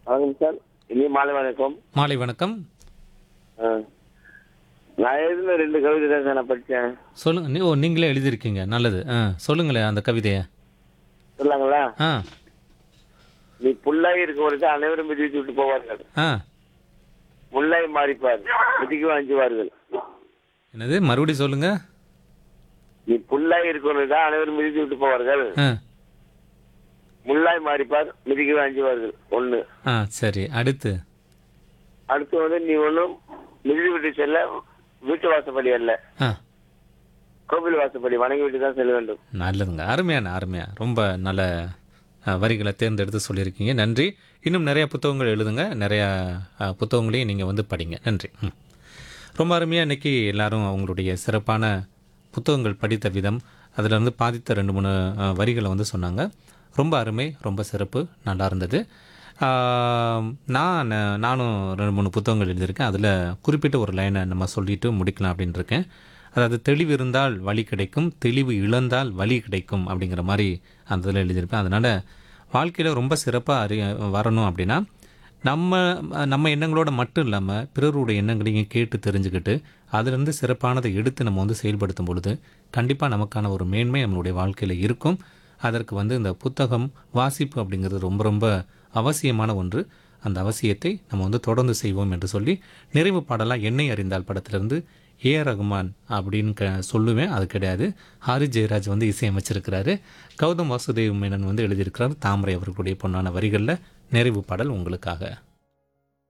வணக்கம் சார் இனி மாலை வணக்கம் மாலை வணக்கம் ஆ. நான் எழுதின ரெண்டு கவிதை தான் சார் நான் படித்தேன் சொல்லுங்க நீ- ஓ நீங்களே எழுதியிருக்கீங்க நல்லது ஆ சொல்லுங்களேன் அந்த கவிதையை சொல்லாங்களா ஆ நீ புல்லாய் இருக்கவருக்கு அனைவரும் மிதித்து விட்டு போவார்கள் ஆ முல்லாய் மாறிப்பார் மிதிக்கவும் அஞ்சுவார்கள் என்னது மறுபடியும் சொல்லுங்க நீ புல்லாய் இருக்கவருக்கு அனைவரும் மிதித்து விட்டு போவார்கள் ஆ முல்லாய் மாறிப்பார் மிதிக்கவும் அஞ்சுவார்கள் ஒண்ணு ஆ சரி அடுத்து அடுத்து வந்து நீ ஒன்றும் மிதித்து விட்டு செல்ல வீட்டு வாசப்படி அல்ல ஆ கோவில் வாசப்படி வணங்கி விட்டு தான் செல்ல வேண்டும் நல்லதுங்க அருமையான அருமையா ரொம்ப நல்ல ஆ, வரிகளை தேர்ந்தெடுத்து சொல்லியிருக்கீங்க நன்றி இன்னும் நிறைய புத்தகங்கள் எழுதுங்க நிறைய ஆ, புத்தகங்களையும் நீங்கள் வந்து படிங்க நன்றி ம். ரொம்ப அருமையாக இன்னைக்கு எல்லாரும் அவங்களுடைய சிறப்பான புத்தகங்கள் படித்த விதம் அதில் வந்து பாதித்த ரெண்டு மூணு ஆ, வரிகளை வந்து சொன்னாங்க ரொம்ப அருமை ரொம்ப சிறப்பு நல்லா இருந்தது ஆ, நான் நானும் ரெண்டு மூணு புத்தகங்கள் எழுதியிருக்கேன் அதில் குறிப்பிட்ட ஒரு லைனை நம்ம சொல்லிட்டு முடிக்கலாம் அப்படின்னு இருக்கேன் அதாவது தெளிவு இருந்தால் வழி கிடைக்கும் தெளிவு இழந்தால் வழி கிடைக்கும் அப்படிங்கிற மாதிரி அந்த இதில் எழுதியிருப்பேன் அதனால் வாழ்க்கையில் ரொம்ப சிறப்பாக அறி வரணும் அப்படின்னா நம்ம நம்ம எண்ணங்களோட மட்டும் இல்லாமல் பிறருடைய எண்ணங்களையும் கேட்டு தெரிஞ்சுக்கிட்டு அதிலிருந்து சிறப்பானதை எடுத்து நம்ம வந்து செயல்படுத்தும் பொழுது கண்டிப்பாக நமக்கான ஒரு மேன்மை நம்மளுடைய வாழ்க்கையில் இருக்கும் அதற்கு வந்து இந்த புத்தகம் வாசிப்பு அப்படிங்கிறது ரொம்ப ரொம்ப அவசியமான ஒன்று அந்த அவசியத்தை நம்ம வந்து தொடர்ந்து செய்வோம் என்று சொல்லி நிறைவு பாடலாக என்னை அறிந்தால் படத்திலிருந்து ஏ ஆர் ரகுமான் அப்படின்னு க சொல்லுவேன் அது கிடையாது ஹாரி ஜெயராஜ் வந்து இசையமைச்சிருக்கிறாரு கௌதம் வாசுதேவ் மேனன் வந்து எழுதியிருக்கிறார் தாமரை அவர்களுடைய பொன்னான வரிகளில் நிறைவு பாடல் உங்களுக்காக